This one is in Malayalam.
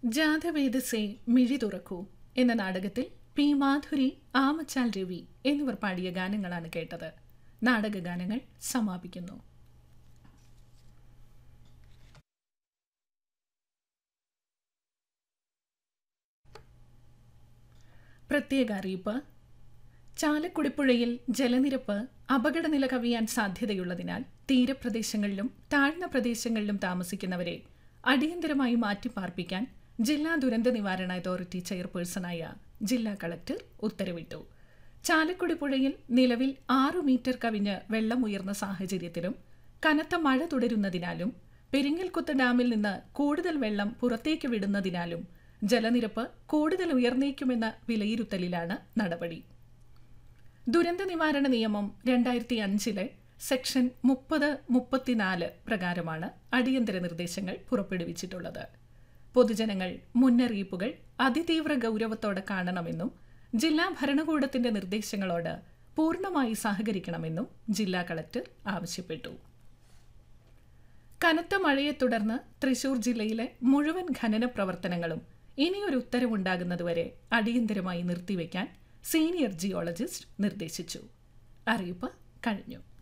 ജാഥവേദസേ മിഴി തുറക്കൂ എന്ന നാടകത്തിൽ പി മാധുരി ആമച്ചാൽ രവി എന്നിവർ പാടിയ ഗാനങ്ങളാണ് കേട്ടത് നാടകഗാനങ്ങൾ സമാപിക്കുന്നു പ്രത്യേക അറിയിപ്പ് ചാലക്കുടിപ്പുഴയിൽ ജലനിരപ്പ് അപകടനില കവിയാൻ സാധ്യതയുള്ളതിനാൽ തീരപ്രദേശങ്ങളിലും താഴ്ന്ന പ്രദേശങ്ങളിലും താമസിക്കുന്നവരെ അടിയന്തരമായി മാറ്റിപ്പാർപ്പിക്കാൻ ജില്ലാ ദുരന്ത നിവാരണ അതോറിറ്റി ചെയർപേഴ്സണായ ജില്ലാ കളക്ടർ ഉത്തരവിട്ടു ചാലക്കുടി പുഴയിൽ നിലവിൽ ആറു മീറ്റർ കവിഞ്ഞ് വെള്ളം ഉയർന്ന സാഹചര്യത്തിലും കനത്ത മഴ തുടരുന്നതിനാലും പെരിങ്ങൽകുത്ത് ഡാമിൽ നിന്ന് കൂടുതൽ വെള്ളം പുറത്തേക്ക് വിടുന്നതിനാലും ജലനിരപ്പ് കൂടുതൽ ഉയർന്നേക്കുമെന്ന വിലയിരുത്തലിലാണ് നടപടി ദുരന്ത നിവാരണ നിയമം രണ്ടായിരത്തി അഞ്ചിലെ സെക്ഷൻ മുപ്പത് മുപ്പത്തിനാല് പ്രകാരമാണ് അടിയന്തര നിർദ്ദേശങ്ങൾ പുറപ്പെടുവിച്ചിട്ടുള്ളത് പൊതുജനങ്ങൾ മുന്നറിയിപ്പുകൾ അതിതീവ്ര ഗൗരവത്തോടെ കാണണമെന്നും ജില്ലാ ഭരണകൂടത്തിന്റെ നിർദ്ദേശങ്ങളോട് പൂർണ്ണമായി സഹകരിക്കണമെന്നും ജില്ലാ കളക്ടർ ആവശ്യപ്പെട്ടു കനത്ത മഴയെ തുടർന്ന് തൃശൂർ ജില്ലയിലെ മുഴുവൻ ഖനന പ്രവർത്തനങ്ങളും ഇനിയൊരു ഉത്തരവുണ്ടാകുന്നതുവരെ അടിയന്തരമായി നിർത്തിവെക്കാൻ സീനിയർ ജിയോളജിസ്റ്റ് നിർദ്ദേശിച്ചു അറിയിപ്പ് കഴിഞ്ഞു